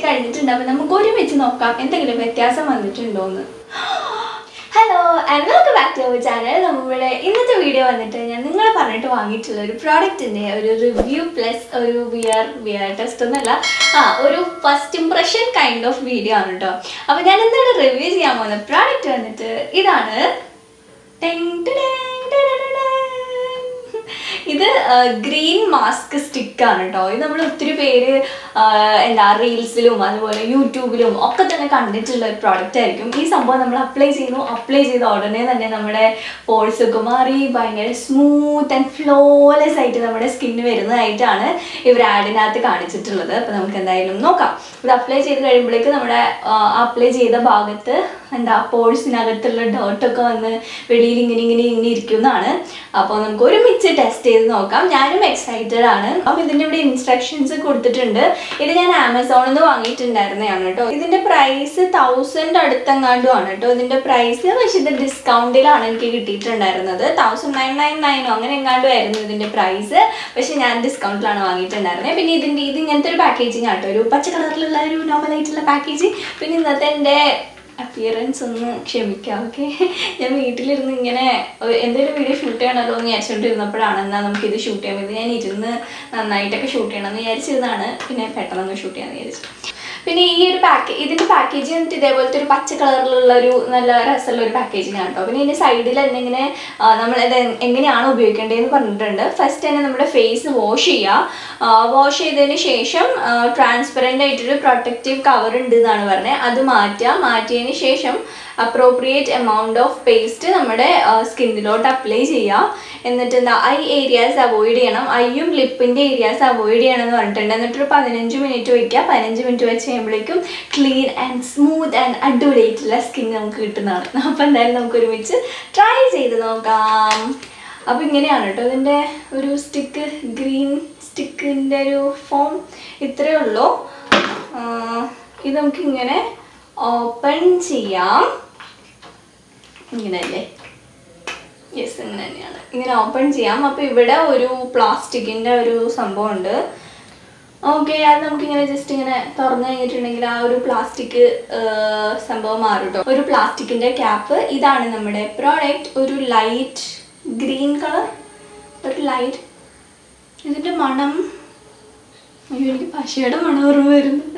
കഴിഞ്ഞിട്ടുണ്ട് അപ്പോൾ നമുക്ക് ഒരുമിച്ച് നോക്കാം എന്തെങ്കിലും വ്യത്യാസം വന്നിട്ടുണ്ടോ എന്ന് hello and welcome back to our channel നമ്മുടെ ഇന്നത്തെ വീഡിയോ വന്നിട്ട് ഞാൻ നിങ്ങൾ പറഞ്ഞിട്ട് വാങ്ങിയിട്ടുള്ള ഒരു പ്രോഡക്റ്റിൻ്റെ ഒരു റിവ്യൂ പ്ലസ് ഒരു വിയർ വിയർ ടെസ്റ്റ് ഒന്നല്ല ആ ഒരു first impression kind of video ആണ് കേട്ടോ അപ്പോൾ ഞാൻ എന്താണ് റിവ്യൂ ചെയ്യാൻ പോകുന്ന പ്രോഡക്റ്റ് വന്നിട്ട് ഇതാണ് ടെങ് ടെടേങ് ടെടടെടേങ്. ഇത് ഗ്രീൻ മാസ്ക് സ്റ്റിക്ക് ആണ് കേട്ടോ ഇത് നമ്മൾ ഒത്തിരി പേര് ആ, എന്താ റീൽസിലും അതുപോലെ യൂട്യൂബിലും ഒക്കെ തന്നെ കണ്ടിട്ടുള്ള ഒരു പ്രോഡക്റ്റ് ആയിരിക്കും ഈ സംഭവം നമ്മൾ അപ്ലൈ ചെയ്യുന്നു അപ്ലൈ ചെയ്ത ഉടനെ തന്നെ നമ്മുടെ പോൾസ് ഒക്കെ മാറി ഭയങ്കര സ്മൂത്ത് ആൻഡ് ഫ്ലോലെസ് ആയിട്ട് നമ്മുടെ സ്കിന്ന് വരുന്നതായിട്ടാണ് ഇവർ ആഡിനകത്ത് കാണിച്ചിട്ടുള്ളത് അപ്പോൾ നമുക്ക് എന്തായാലും നോക്കാം ഇത് അപ്ലൈ ചെയ്ത് കഴിയുമ്പോഴേക്ക് നമ്മുടെ അപ്ലൈ ചെയ്ത ഭാഗത്ത് എന്താ പോഴ്സിനകത്തുള്ള ഡേർട്ടൊക്കെ വന്ന് വെളിയിൽ ഇങ്ങനെ ഇങ്ങനെ ഇങ്ങനെ ഇരിക്കുന്നതാണ് അപ്പോൾ നമുക്ക് ഒരുമിച്ച് ടെസ്റ്റ് ചെയ്ത് നോക്കാം ഞാനും എക്സൈറ്റഡ് ആണ് അപ്പോൾ ഇതിൻ്റെ ഇവിടെ ഇൻസ്ട്രക്ഷൻസ് കൊടുത്തിട്ടുണ്ട് ഇത് ഞാൻ ആമസോണിൽ നിന്ന് വാങ്ങിയിട്ടുണ്ടായിരുന്നതാണ് കേട്ടോ ഇതിൻ്റെ പ്രൈസ് തൗസൻഡ് അടുത്തെങ്ങാണ്ടും ആണ് കേട്ടോ ഇതിൻ്റെ പ്രൈസ് പക്ഷേ ഇത് ഡിസ്കൗണ്ടിലാണ് എനിക്ക് കിട്ടിയിട്ടുണ്ടായിരുന്നത് തൗസൻഡ് നയൻ നയൻ നയനോ അങ്ങനെ എങ്ങാണ്ടും ആയിരുന്നു ഇതിൻ്റെ പ്രൈസ് പക്ഷേ ഞാൻ ഡിസ്കൗണ്ടിലാണ് വാങ്ങിയിട്ടുണ്ടായിരുന്നത് പിന്നെ ഇതിൻ്റെ ഇത് ഇങ്ങനത്തെ ഒരു പാക്കേജിങ് ആട്ടോ ഒരു പച്ച കളറിലുള്ള ഒരു നോർമൽ ആയിട്ടുള്ള പാക്കേജിങ് പിന്നെ ഇന്നത്തെ എൻ്റെ അപ്പിയറൻസ് ഒന്ന് ക്ഷമിക്കാം ഓക്കെ ഞാൻ വീട്ടിലിരുന്ന് ഇങ്ങനെ ഒരു- എന്തെങ്കിലും വീഡിയോ ഷൂട്ട് ചെയ്യണമല്ലോ എന്ന് വിചാരിച്ചുകൊണ്ടിരുന്നപ്പോഴാണ് എന്നാൽ നമുക്കിത് ഷൂട്ട് ചെയ്യാൻ ഇത് ഞാൻ ഇരുന്ന് നന്നായിട്ടൊക്കെ ഷൂട്ട് ചെയ്യണമെന്ന് വിചാരിച്ചിരുന്നതാണ് പിന്നെ പെട്ടെന്നൊന്ന് ഷൂട്ട് ചെയ്യാമെന്ന് വിചാരിച്ചു പിന്നെ ഈ ഒരു പാക്ക് ഇതിൻ്റെ പാക്കേജ് വന്നിട്ട് ഇതേപോലത്തെ ഒരു പച്ച കളറിലുള്ള ഒരു നല്ല രസമുള്ള ഒരു പാക്കേജിങ് ആണ് കേട്ടോ പിന്നെ ഇതിൻ്റെ സൈഡിൽ തന്നെ ഇങ്ങനെ ആ, നമ്മൾ ഇത് എങ്ങനെയാണ് ഉപയോഗിക്കേണ്ടതെന്ന് പറഞ്ഞിട്ടുണ്ട് ഫസ്റ്റ് തന്നെ നമ്മുടെ ഫേസ് വാഷ് ചെയ്യുക വാഷ് ചെയ്തതിന് ശേഷം ട്രാൻസ്പെറൻ്റ് ആയിട്ടൊരു പ്രൊട്ടക്റ്റീവ് കവർ ഉണ്ട് എന്നാണ് പറഞ്ഞത് അത് മാറ്റുക മാറ്റിയതിന് ശേഷം അപ്രോപ്രിയേറ്റ് എമൗണ്ട് ഓഫ് പേസ്റ്റ് നമ്മുടെ സ്കിന്നിലോട്ട് അപ്ലൈ ചെയ്യുക എന്നിട്ട് എന്താ ഐ ഏരിയാസ് അവോയ്ഡ് ചെയ്യണം ഐയും ലിപ്പിൻ്റെ ഏരിയാസ് അവോയ്ഡ് ചെയ്യണം എന്ന് പറഞ്ഞിട്ടുണ്ട് എന്നിട്ടൊരു പതിനഞ്ച് മിനിറ്റ് വയ്ക്കുക പതിനഞ്ച് മിനിറ്റ് വെച്ച് കഴിയുമ്പോഴേക്കും ക്ലീൻ ആൻഡ് സ്മൂത്ത് ആൻഡ് അടിപൊളിയായിട്ടുള്ള സ്കിൻ നമുക്ക് കിട്ടുന്നതാണ് അപ്പോൾ എന്തായാലും നമുക്ക് ഒരുമിച്ച് ട്രൈ ചെയ്ത് നോക്കാം അപ്പോൾ ഇങ്ങനെയാണ് കേട്ടോ ഇതിൻ്റെ ഒരു സ്റ്റിക്ക് ഗ്രീൻ സ്റ്റിക്കിൻ്റെ ഒരു ഫോം ഇത്രയേ ഉള്ളൂ ആ, ഇത് നമുക്ക് ഇങ്ങനെ ഓപ്പൺ ചെയ്യാം ഇങ്ങനെയല്ലേ യെസ് ഇങ്ങനെ തന്നെയാണ് ഇങ്ങനെ ഓപ്പൺ ചെയ്യാം അപ്പോൾ ഇവിടെ ഒരു പ്ലാസ്റ്റിക്കിൻ്റെ ഒരു സംഭവം ഉണ്ട് ഓക്കെ അത് നമുക്കിങ്ങനെ ജസ്റ്റ് ഇങ്ങനെ തുറന്നു കഴിഞ്ഞിട്ടുണ്ടെങ്കിൽ ആ ഒരു പ്ലാസ്റ്റിക് സംഭവം മാറും കേട്ടോ ഒരു പ്ലാസ്റ്റിക്കിൻ്റെ ക്യാപ്പ് ഇതാണ് നമ്മുടെ പ്രോഡക്റ്റ് ഒരു ലൈറ്റ് ഗ്രീൻ കളർ ഒരു ലൈറ്റ് ഇതിൻ്റെ മണം അയ്യോ എനിക്ക് പശയുടെ മണം ഓർമ്മ വരുന്നുണ്ട്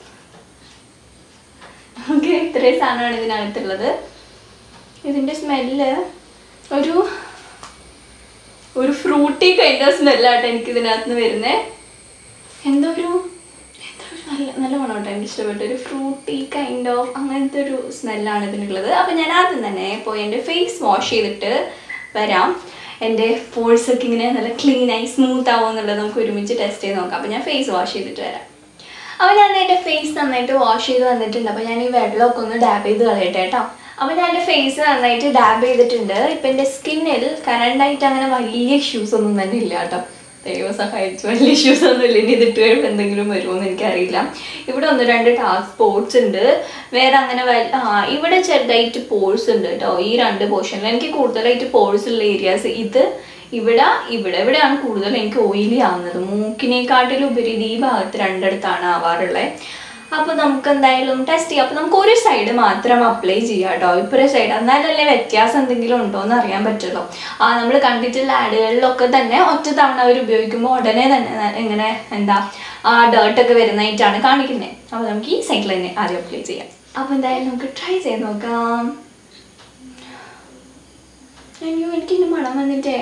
ഓക്കെ ഇത്രയും സാധനമാണ് ഇതിനകത്തുള്ളത് ഇതിൻ്റെ സ്മെല്ല് ഒരു ഒരു ഫ്രൂട്ടി കൈൻഡ് ഓഫ് സ്മെല്ലാട്ടോ എനിക്ക് ഇതിനകത്ത് നിന്ന് വരുന്നത് എന്തോ ഒരു എന്തോ ഒരു നല്ല നല്ല മണോട്ടോ എനിക്ക് ഇഷ്ടപ്പെട്ടു ഒരു ഫ്രൂട്ടി കൈൻഡ് ഓഫ് അങ്ങനത്തെ ഒരു സ്മെല്ലാണ് ഇതിനുള്ളത് അപ്പോൾ ഞാൻ ആദ്യം തന്നെ പോയി എൻ്റെ ഫേസ് വാഷ് ചെയ്തിട്ട് വരാം എൻ്റെ പോഴ്സ് ഒക്കെ ഇങ്ങനെ നല്ല ക്ലീനായി സ്മൂത്ത് ആവുമോ എന്നുള്ളത് നമുക്ക് ഒരുമിച്ച് ടെസ്റ്റ് ചെയ്ത് നോക്കാം അപ്പോൾ ഞാൻ ഫേസ് വാഷ് ചെയ്തിട്ട് വരാം അപ്പോൾ ഞാൻ എൻ്റെ ഫേസ് നന്നായിട്ട് വാഷ് ചെയ്ത് വന്നിട്ടുണ്ട് അപ്പോൾ ഞാൻ ഈ വെള്ളമൊക്കെ ഒന്ന് ഡാബ് ചെയ്ത് കളയട്ടെ കേട്ടോ അപ്പോൾ ഞാൻ എൻ്റെ ഫേസ് നന്നായിട്ട് ഡാബ് ചെയ്തിട്ടുണ്ട് ഇപ്പം എൻ്റെ സ്കിന്നിൽ കറണ്ടായിട്ട് അങ്ങനെ വലിയ ഇഷ്യൂസ് ഒന്നും തന്നെ ഇല്ല കേട്ടോ ദൈവം സഹായിച്ചു വലിയ ഇഷ്യൂസ് ഒന്നും ഇല്ല ഇനി ഇതിട്ട് കഴിയുമ്പോൾ എന്തെങ്കിലും വരുമോ എന്ന് എനിക്കറിയില്ല ഇവിടെ ഒന്ന് രണ്ട് ടാസ്ക് സ്പോട്സ് ഉണ്ട് വേറെ അങ്ങനെ വല്ല ആ ഇവിടെ ചെറുതായിട്ട് പോഴ്സ് ഉണ്ട് കേട്ടോ ഈ രണ്ട് പോർഷനിൽ എനിക്ക് കൂടുതലായിട്ട് പോഴ്സ് ഉള്ള ഏരിയാസ് ഇത് ഇവിടെ ഇവിടെ ഇവിടെയാണ് കൂടുതൽ എനിക്ക് ഓയിലി ആവുന്നത് മൂക്കിനെക്കാട്ടിലുപരി ഇത് ഈ ഭാഗത്ത് രണ്ടിടത്താണ് ആവാറുള്ളത് അപ്പോൾ നമുക്ക് എന്തായാലും ടെസ്റ്റ് ചെയ്യാം അപ്പോൾ നമുക്ക് ഒരു സൈഡ് മാത്രം അപ്ലൈ ചെയ്യാം കേട്ടോ ഇപ്പൊരു സൈഡ് എന്നാലല്ലേ വ്യത്യാസം എന്തെങ്കിലും ഉണ്ടോ എന്ന് അറിയാൻ പറ്റുമല്ലോ ആ നമ്മൾ കണ്ടിട്ടുള്ള ആഡുകളിലൊക്കെ തന്നെ ഒറ്റ തവണ അവർ ഉപയോഗിക്കുമ്പോൾ ഉടനെ തന്നെ ന- ഇങ്ങനെ എന്താ ആ ഡേർട്ടൊക്കെ വരുന്നതായിട്ടാണ് കാണിക്കുന്നത് അപ്പോൾ നമുക്ക് ഈ സൈഡിൽ തന്നെ ആദ്യം അപ്ലൈ ചെയ്യാം അപ്പോൾ എന്തായാലും നമുക്ക് ട്രൈ ചെയ്ത് നോക്കാം അയ്യോ എനിക്കിന്ന് മണം വന്നിട്ടേ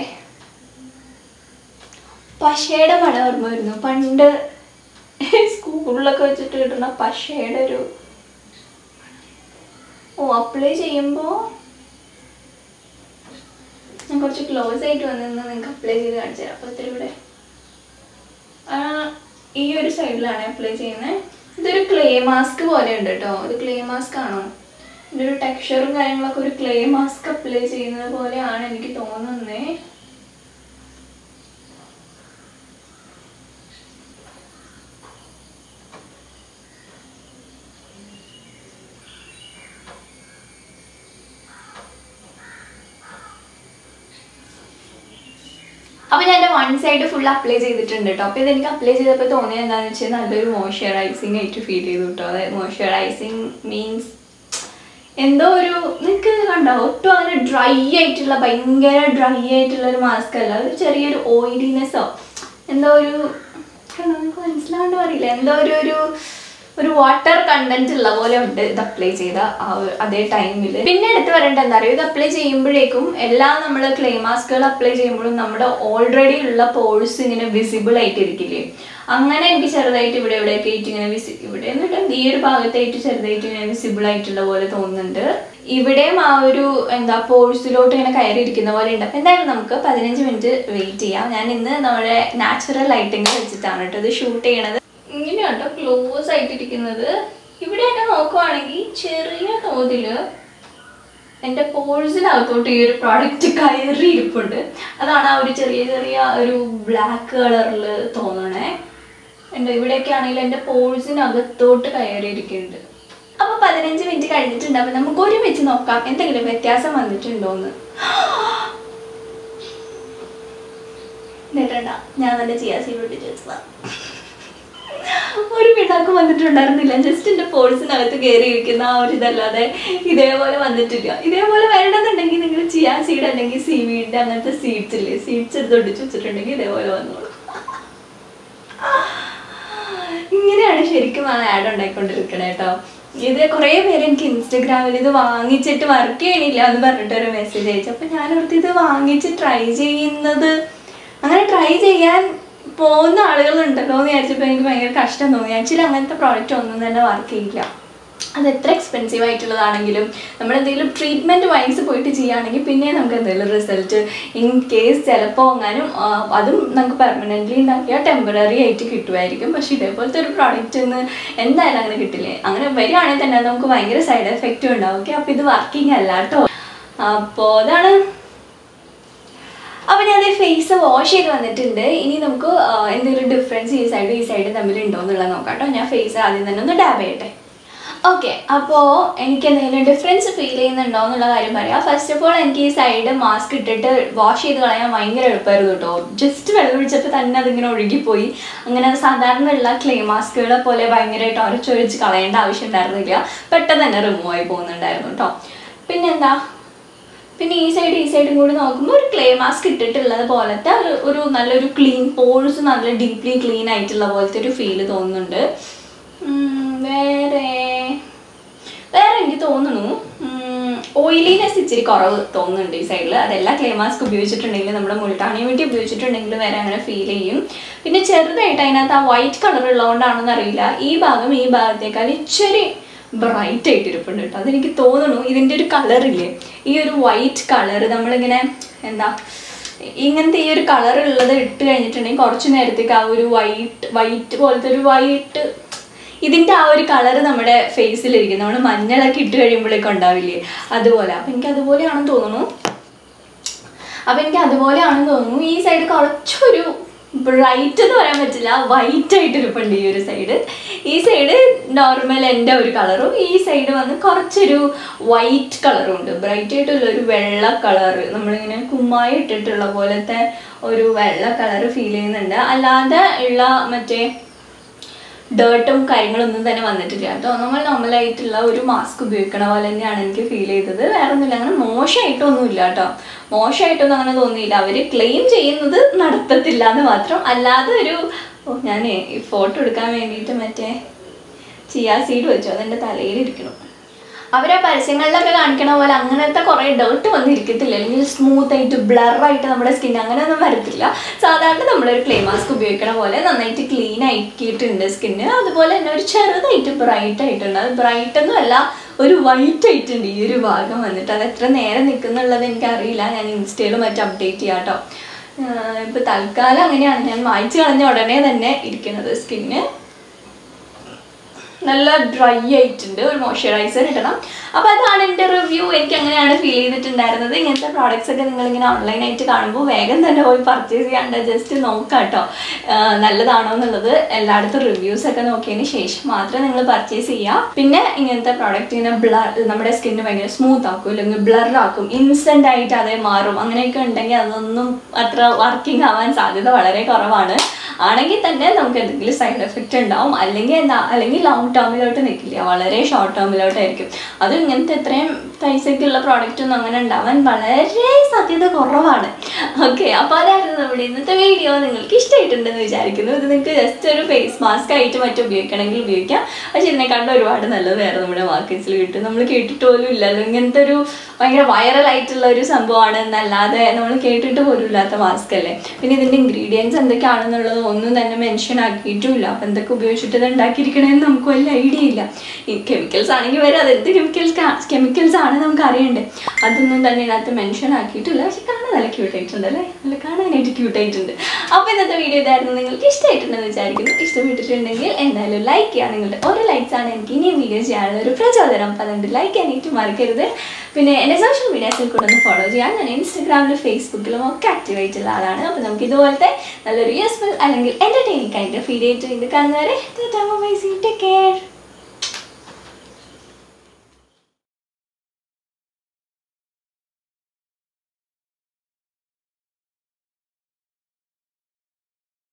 പശയുടെ മണം ഓർമ്മ വരുന്നു പണ്ട് സ്കൂളിലൊക്കെ വെച്ചിട്ട് കിട്ടുന്ന പശയുടെ ഒരു ഓ അപ്ലൈ ചെയ്യുമ്പോൾ ഞാൻ കുറച്ച് ക്ലോസ് ആയിട്ട് വന്നിരുന്ന നിങ്ങൾക്ക് അപ്ലൈ ചെയ്ത് കാണിച്ചു തരാം അപ്പോൾ ഇത്തിരി ഇവിടെ ആ, ഈ ഒരു സൈഡിലാണ് അപ്ലൈ ചെയ്യുന്നത് ഇതൊരു ക്ലേ മാസ്ക് പോലെ ഉണ്ട് കേട്ടോ ഇത് ക്ലേ മാസ്ക് ആണോ ഇതിൻ്റെ ഒരു ടെക്സ്ചറും കാര്യങ്ങളൊക്കെ ഒരു ക്ലേ മാസ്ക് അപ്ലൈ ചെയ്യുന്നത് പോലെയാണ് എനിക്ക് തോന്നുന്നത് അപ്പോൾ ഞാൻ എൻ്റെ വൺ സൈഡ് ഫുൾ അപ്ലൈ ചെയ്തിട്ടുണ്ട് കേട്ടോ അപ്പോൾ ഇതെനിക്ക് അപ്ലൈ ചെയ്തപ്പോൾ തോന്നിയത് എന്താണെന്ന് വെച്ചാൽ നല്ലൊരു മോയ്സ്ചറൈസിങ് ആയിട്ട് ഫീൽ ചെയ്തു കേട്ടോ അതായത് മോയ്സ്ചറൈസിങ് മീൻസ് എന്തോ ഒരു നിങ്ങൾക്ക് കണ്ടോ ഒട്ടും അങ്ങനെ ഡ്രൈ ആയിട്ടുള്ള ഭയങ്കര ഡ്രൈ ആയിട്ടുള്ള ഒരു മാസ്ക് അല്ല ഒരു ചെറിയൊരു ഓയിലിനെസ്സോ എന്തോ ഒരു കണ്ടോ നിങ്ങൾക്ക് മനസ്സിലാണ്ട് പറയില്ല എന്തോ ഒരു ഒരു ഒരു വാട്ടർ കണ്ടന്റ് ഉള്ള പോലെ ഉണ്ട് ഇത് അപ്ലൈ ചെയ്ത ആ ഒരു അതേ ടൈമിൽ പിന്നെ എടുത്ത് പറയേണ്ട എന്താ പറയുക ഇത് അപ്ലൈ ചെയ്യുമ്പോഴേക്കും എല്ലാ നമ്മൾ ക്ലേ മാസ്കുകൾ അപ്ലൈ ചെയ്യുമ്പോഴും നമ്മുടെ ഓൾറെഡി ഉള്ള പോഴ്സ് ഇങ്ങനെ വിസിബിൾ ആയിട്ടിരിക്കില്ലേ അങ്ങനെ എനിക്ക് ചെറുതായിട്ട് ഇവിടെ ഇവിടെയൊക്കെ ആയിട്ട് ഇങ്ങനെ വിസി ഇവിടെ എന്നിട്ട് ഈ ഒരു ഭാഗത്തായിട്ട് ചെറുതായിട്ട് ഇങ്ങനെ വിസിബിൾ ആയിട്ടുള്ള പോലെ തോന്നുന്നുണ്ട് ഇവിടെയും ആ ഒരു എന്താ പോഴ്സിലോട്ട് ഇങ്ങനെ കയറി ഇരിക്കുന്ന പോലെ ഉണ്ട് അപ്പം എന്തായാലും നമുക്ക് പതിനഞ്ച് മിനിറ്റ് വെയിറ്റ് ചെയ്യാം ഞാൻ ഇന്ന് നമ്മുടെ നാച്ചുറൽ ലൈറ്റിംഗ് വെച്ചിട്ടാണ് കേട്ടോ ഇത് ഷൂട്ട് ചെയ്യണത് ഇങ്ങനെയാണ് കേട്ടോ ക്ലോസ് ആയിട്ടിരിക്കുന്നത് ഇവിടെയൊക്കെ നോക്കുവാണെങ്കിൽ ചെറിയ തോതില് എൻ്റെ പോഴ്സിനകത്തോട്ട് ഈ ഒരു പ്രോഡക്റ്റ് കയറി ഇരിപ്പുണ്ട് അതാണ് ആ ഒരു ചെറിയ ചെറിയ ഒരു ബ്ലാക്ക് കളറിൽ തോന്നണേ എൻ്റെ ഇവിടെയൊക്കെ ആണെങ്കിൽ എൻ്റെ പോഴ്സിനകത്തോട്ട് കയറിയിരിക്കുന്നുണ്ട് അപ്പൊ പതിനഞ്ച് മിനിറ്റ് കഴിഞ്ഞിട്ടുണ്ട് അപ്പൊ നമുക്ക് ഒരുമിച്ച് നോക്കാം എന്തെങ്കിലും വ്യത്യാസം വന്നിട്ടുണ്ടോന്ന് നേട്ടണ്ട ഞാൻ തന്നെ ചെയ്യാൻ സീവിട്ട് ചോദിച്ചതാ ഒരു പിണ്ണാക്കും വന്നിട്ടുണ്ടായിരുന്നില്ല ജസ്റ്റ് എൻ്റെ പോഴ്സിനകത്ത് കയറിയിരിക്കുന്ന ആ ഒരു ഇതല്ലാതെ ഇതേപോലെ വന്നിട്ടില്ല ഇതേപോലെ വരണമെന്നുണ്ടെങ്കിൽ നിങ്ങൾ ചിയാ സീഡ് അല്ലെങ്കിൽ സീവീഡിൻ്റെ അങ്ങനത്തെ സീഡ്സ് ഇല്ലേ സീഡ്സ് എടുത്ത് ഒടിച്ച് വെച്ചിട്ടുണ്ടെങ്കിൽ ഇതേപോലെ വന്നോളൂ ഇങ്ങനെയാണ് ശരിക്കും ആ ആഡ് ഉണ്ടായിക്കൊണ്ടിരിക്കണേ കേട്ടോ ഇത് കുറേ പേര് എനിക്ക് ഇൻസ്റ്റഗ്രാമിൽ ഇത് വാങ്ങിച്ചിട്ട് വർക്ക് ചെയ്യണില്ല എന്ന് പറഞ്ഞിട്ട് ഒരു മെസ്സേജ് അയച്ചു അപ്പം ഞാനോർത്ത് ഇത് വാങ്ങിച്ച് ട്രൈ ചെയ്യുന്നത് അങ്ങനെ ട്രൈ ചെയ്യാൻ പോകുന്ന ആളുകളുണ്ടല്ലോ എന്ന് വിചാരിച്ചപ്പോൾ എനിക്ക് ഭയങ്കര കഷ്ടം തോന്നി ആക്ച്വലി അങ്ങനത്തെ പ്രോഡക്റ്റ് ഒന്നും തന്നെ വർക്ക് ചെയ്യില്ല അത് എത്ര എക്സ്പെൻസീവ് ആയിട്ടുള്ളതാണെങ്കിലും നമ്മൾ എന്തെങ്കിലും ട്രീറ്റ്മെൻറ്റ് വൈസ് പോയിട്ട് ചെയ്യുകയാണെങ്കിൽ പിന്നെ നമുക്ക് എന്തെങ്കിലും റിസൾട്ട് ഇൻ കേസ് ചിലപ്പോൾ എങ്ങാനും ആ, അതും നമുക്ക് പെർമനൻ്റ്ലി ഉണ്ടാക്കിയാൽ ടെമ്പററി ആയിട്ട് കിട്ടുമായിരിക്കും പക്ഷേ ഇതേപോലത്തെ ഒരു പ്രോഡക്റ്റ് ഒന്ന് എന്തായാലും അങ്ങനെ കിട്ടില്ലേ അങ്ങനെ വരികയാണെങ്കിൽ തന്നെ നമുക്ക് ഭയങ്കര സൈഡ് എഫക്റ്റും ഉണ്ടാവും ഓക്കെ അപ്പോൾ ഇത് വർക്കിംഗ് അല്ല കേട്ടോ അപ്പോൾ അതാണ് അപ്പോൾ ഞാൻ ഫേസ് വാഷ് ചെയ്ത് വന്നിട്ടുണ്ട് ഇനി നമുക്ക് ആ, എന്തെങ്കിലും ഡിഫറൻസ് ഈ സൈഡും ഈ സൈഡും തമ്മിൽ ഉണ്ടോ എന്നുള്ളത് നോക്കാം കേട്ടോ ഞാൻ ഫേസ് ആദ്യം തന്നെ ഒന്ന് ഡാബ് ചെയ്യട്ടെ ഓക്കെ അപ്പോൾ എനിക്ക് എന്തെങ്കിലും ഡിഫറൻസ് ഫീൽ ചെയ്യുന്നുണ്ടോ എന്നുള്ള കാര്യം പറയാം ഫസ്റ്റ് ഓഫ് ഓൾ എനിക്ക് ഈ സൈഡ് മാസ്ക് ഇട്ടിട്ട് വാഷ് ചെയ്ത് കളയാൻ ഭയങ്കര എളുപ്പമായിരുന്നു കേട്ടോ ജസ്റ്റ് വെള്ളം ഒഴിച്ചപ്പോൾ തന്നെ അതിങ്ങനെ ഒഴുകിപ്പോയി അങ്ങനെ സാധാരണ ഉള്ള ക്ലേ മാസ്കുകളെ പോലെ ഭയങ്കരമായിട്ട് ഉരച്ചൊഴിച്ച് കളയേണ്ട ആവശ്യം ഉണ്ടായിരുന്നില്ല പെട്ടെന്ന് തന്നെ റിമൂവ് ആയി പോകുന്നുണ്ടായിരുന്നു കേട്ടോ പിന്നെന്താ പിന്നെ ഈ സൈഡ് ഈ സൈഡും കൂടി നോക്കുമ്പോൾ ഒരു ക്ലേ മാസ്ക് ഇട്ടിട്ടുള്ളത് പോലത്തെ ഒരു ഒരു നല്ലൊരു ക്ലീൻ പോഴ്സ് നല്ല ഡീപ്ലി ക്ലീൻ ആയിട്ടുള്ള പോലത്തെ ഒരു ഫീല് തോന്നുന്നുണ്ട് ഉം, വേറെ വേറെ എനിക്ക് തോന്നുന്നു ഓയിലിനെസ് ഇച്ചിരി കുറവ് തോന്നുന്നുണ്ട് ഈ സൈഡിൽ അതെല്ലാം ക്ലേ മാസ്ക് ഉപയോഗിച്ചിട്ടുണ്ടെങ്കിൽ നമ്മുടെ മുൾട്ടാണി വേണ്ടി ഉപയോഗിച്ചിട്ടുണ്ടെങ്കിൽ വേറെ അങ്ങനെ ഫീൽ ചെയ്യും പിന്നെ ചെറുതായിട്ട് അതിനകത്ത് ആ വൈറ്റ് കളർ ഉള്ളതുകൊണ്ടാണെന്ന് അറിയില്ല ഈ ഭാഗം ഈ ഭാഗത്തേക്കാൾ ഇച്ചിരി ബ്രൈറ്റ് ആയിട്ട് ഇരിപ്പുണ്ട് കേട്ടോ അതെനിക്ക് തോന്നുന്നു ഇതിൻ്റെ ഒരു കളറില്ലേ ഈ ഒരു വൈറ്റ് കളർ നമ്മളിങ്ങനെ എന്താ ഇങ്ങനത്തെ ഈ ഒരു കളർ ഉള്ളത് ഇട്ട് കഴിഞ്ഞിട്ടുണ്ടെങ്കിൽ കുറച്ച് നേരത്തേക്ക് ആ ഒരു വൈറ്റ് വൈറ്റ് പോലത്തെ ഒരു വൈറ്റ് ഇതിൻ്റെ ആ ഒരു കളർ നമ്മുടെ ഫേസിലിരിക്കും നമ്മൾ മഞ്ഞളൊക്കെ ഇട്ട് കഴിയുമ്പോഴേക്കും ഉണ്ടാവില്ലേ അതുപോലെ അപ്പം എനിക്ക് അതുപോലെയാണെന്ന് തോന്നുന്നു അപ്പം എനിക്ക് അതുപോലെയാണെന്ന് തോന്നുന്നു ഈ സൈഡ് കുറച്ചൊരു ബ്രൈറ്റ് എന്ന് പറയാൻ പറ്റില്ല വൈറ്റ് ആയിട്ട് ഇരിപ്പുണ്ട് ഈ ഒരു സൈഡ് ഈ സൈഡ് നോർമൽ എൻ്റെ ഒരു കളറും ഈ സൈഡ് വന്ന് കുറച്ചൊരു വൈറ്റ് കളറും ഉണ്ട് ബ്രൈറ്റ് ആയിട്ടുള്ള ഒരു വെള്ള കളറ് നമ്മളിങ്ങനെ കുമ്മായി ഇട്ടിട്ടുള്ള പോലത്തെ ഒരു വെള്ള കളർ ഫീൽ ചെയ്യുന്നുണ്ട് അല്ലാതെ ഉള്ള മറ്റേ ഡേർട്ടും കാര്യങ്ങളൊന്നും തന്നെ വന്നിട്ടില്ല കേട്ടോ നമ്മൾ നോർമലായിട്ടുള്ള ഒരു മാസ്ക് ഉപയോഗിക്കണ പോലെ തന്നെയാണ് എനിക്ക് ഫീൽ ചെയ്തത് വേറെ ഒന്നുമില്ല അങ്ങനെ മോശമായിട്ടൊന്നും ഇല്ല കേട്ടോ മോശമായിട്ടൊന്നും അങ്ങനെ തോന്നിയില്ല അവർ ക്ലെയിം ചെയ്യുന്നത് നടത്തത്തില്ല എന്ന് മാത്രം അല്ലാതെ ഒരു ഓ ഞാൻ ഈ ഫോട്ടോ എടുക്കാൻ വേണ്ടിയിട്ട് മറ്റേ ചിയാ സീഡ് വെച്ചു അതെൻ്റെ തലയിലിരിക്കണം അവരാ പരസ്യങ്ങളിലൊക്കെ കാണിക്കണ പോലെ അങ്ങനത്തെ കുറേ ഡേർട്ട് വന്നിരിക്കത്തില്ല അല്ലെങ്കിൽ സ്മൂത്ത് ആയിട്ട് ബ്ലർ ആയിട്ട് നമ്മുടെ സ്കിൻ അങ്ങനെയൊന്നും വരത്തില്ല സാധാരണ നമ്മളൊരു ക്ലേ മാസ്ക് ഉപയോഗിക്കണ പോലെ നന്നായിട്ട് ക്ലീൻ ആക്കിയിട്ടുണ്ട് സ്കിന്ന് അതുപോലെ തന്നെ ഒരു ചെറുതായിട്ട് ബ്രൈറ്റ് ആയിട്ടുണ്ട് അത് ബ്രൈറ്റ് ഒന്നും അല്ല ഒരു വൈറ്റ് ആയിട്ടുണ്ട് ഈ ഒരു ഭാഗം വന്നിട്ട് അത് എത്ര നേരം നിൽക്കുന്നുള്ളത് എനിക്കറിയില്ല ഞാൻ ഇൻസ്റ്റയിൽ മറ്റും അപ്ഡേറ്റ് ചെയ്യാം കേട്ടോ ഇപ്പോൾ തൽക്കാലം അങ്ങനെയാണ് ഞാൻ വായിച്ചു കളഞ്ഞ ഉടനെ തന്നെ ഇരിക്കുന്നത് സ്കിന്ന് നല്ല ഡ്രൈ ആയിട്ടുണ്ട് ഒരു മോയ്സ്ചറൈസർ ഇടണം അപ്പോൾ അതാണ് എൻ്റെ റിവ്യൂ എനിക്ക് അങ്ങനെയാണ് ഫീൽ ചെയ്തിട്ടുണ്ടായിരുന്നത് ഇങ്ങനത്തെ പ്രോഡക്റ്റ്സ് ഒക്കെ നിങ്ങളിങ്ങനെ ഓൺലൈനായിട്ട് കാണുമ്പോൾ വേഗം തന്നെ പോയി പർച്ചേസ് ചെയ്യാണ്ട് ജസ്റ്റ് നോക്കാം കേട്ടോ നല്ലതാണോ എന്നുള്ളത് എല്ലായിടത്തും റിവ്യൂസ് ഒക്കെ നോക്കിയതിന് ശേഷം മാത്രം നിങ്ങൾ പർച്ചേസ് ചെയ്യുക പിന്നെ ഇങ്ങനത്തെ പ്രോഡക്റ്റ് ഇങ്ങനെ ബ്ലർ നമ്മുടെ സ്കിന്ന് ഭയങ്കര സ്മൂത്ത് ആക്കും അല്ലെങ്കിൽ ബ്ലർ ആക്കും ഇൻസ്റ്റൻ്റ് ആയിട്ട് അതേ മാറും അങ്ങനെയൊക്കെ ഉണ്ടെങ്കിൽ അതൊന്നും അത്ര വർക്കിംഗ് ആവാൻ സാധ്യത വളരെ കുറവാണ് ആണെങ്കിൽ തന്നെ നമുക്ക് എന്തെങ്കിലും സൈഡ് എഫക്റ്റ് ഉണ്ടാവും അല്ലെങ്കിൽ എന്താ അല്ലെങ്കിൽ ലോങ് ടേമിലോട്ട് നിൽക്കില്ല വളരെ ഷോർട്ട് ടേമിലോട്ടായിരിക്കും അത് ഇങ്ങനത്തെ ഇത്രയും പൈസയ്ക്കുള്ള പ്രോഡക്റ്റ് ഒന്നും അങ്ങനെ ഉണ്ടാവാൻ വളരെ സാധ്യത കുറവാണ് ഓക്കെ അപ്പോൾ അതായിരുന്നു നമ്മുടെ ഇന്നത്തെ വീഡിയോ നിങ്ങൾക്ക് ഇഷ്ടമായിട്ടുണ്ടെന്ന് വിചാരിക്കുന്നു ഇത് നിങ്ങൾക്ക് ജസ്റ്റ് ഒരു ഫേസ് മാസ്ക് ആയിട്ട് മറ്റും ഉപയോഗിക്കണമെങ്കിൽ ഉപയോഗിക്കാം പക്ഷേ ഇതിനെക്കാളും ഒരുപാട് നല്ലത് വേറെ നമ്മുടെ മാർക്കറ്റ്സിൽ കിട്ടും നമ്മൾ കേട്ടിട്ട് പോലും ഇല്ലല്ലോ ഇങ്ങനത്തെ ഒരു ഭയങ്കര വൈറൽ ആയിട്ടുള്ള ഒരു സംഭവമാണ് എന്നല്ലാതെ നമ്മൾ കേട്ടിട്ട് പോലും ഇല്ലാത്ത മാസ്ക് അല്ലേ പിന്നെ ഇതിൻ്റെ ഇൻഗ്രീഡിയൻസ് എന്തൊക്കെയാണെന്നുള്ളത് ഒന്നും തന്നെ മെൻഷൻ ആക്കിയിട്ടുമില്ല അപ്പം എന്തൊക്കെ ഉപയോഗിച്ചിട്ട് ഇത് ഉണ്ടാക്കിയിരിക്കണമെന്ന് നമുക്ക് വലിയ ഐഡിയ ഇല്ല ഈ കെമിക്കൽസ് ആണെങ്കിൽ വരെ അത് എന്ത് കെമിക്കൽസ് കെമിക്കൽസ് ആണ് നമുക്ക് അറിയണ്ടേ അതൊന്നും തന്നെ ഇതിനകത്ത് മെൻഷൻ ആക്കിയിട്ടില്ല പക്ഷെ കാണാൻ നല്ല ക്യൂട്ട് ആയിട്ടുണ്ട് അല്ലേ നല്ല കാണാനായിട്ട് ക്യൂട്ട് ആയിട്ടുണ്ട് അപ്പോൾ ഇന്നത്തെ വീഡിയോ ഇതായിരുന്നു നിങ്ങൾക്ക് ഇഷ്ടമായിട്ടുണ്ടെന്ന് വിചാരിക്കുന്നു ഇഷ്ടപ്പെട്ടിട്ടുണ്ടെങ്കിൽ എന്തായാലും ലൈക്ക് ചെയ്യുക നിങ്ങളുടെ ഓരോ ലൈക്സ് ആണ് എനിക്ക് ഇനി വീഡിയോ ചെയ്യാനുള്ള ഒരു പ്രചോദനം അപ്പം അതുകൊണ്ട് ലൈക്ക് ചെയ്യാനായിട്ട് മറക്കരുത് പിന്നെ എൻ്റെ സോഷ്യൽ മീഡിയാസിൽ കൂടെ ഒന്ന് ഫോളോ ചെയ്യാൻ ഞാൻ ഇൻസ്റ്റഗ്രാമിലും ഫേസ്ബുക്കിലും ഒക്കെ ആക്റ്റീവ് ആയിട്ടുള്ള ആളാണ് അപ്പോൾ നമുക്ക് ഇതുപോലത്തെ നല്ലൊരു യൂസ്ഫുൾ അല്ലെങ്കിൽ എൻ്റർടൈനിങ് ആയിട്ട് വീഡിയോ ആയിട്ട് ഇത് കാണുന്നവരെ ടേക്ക് കെയർ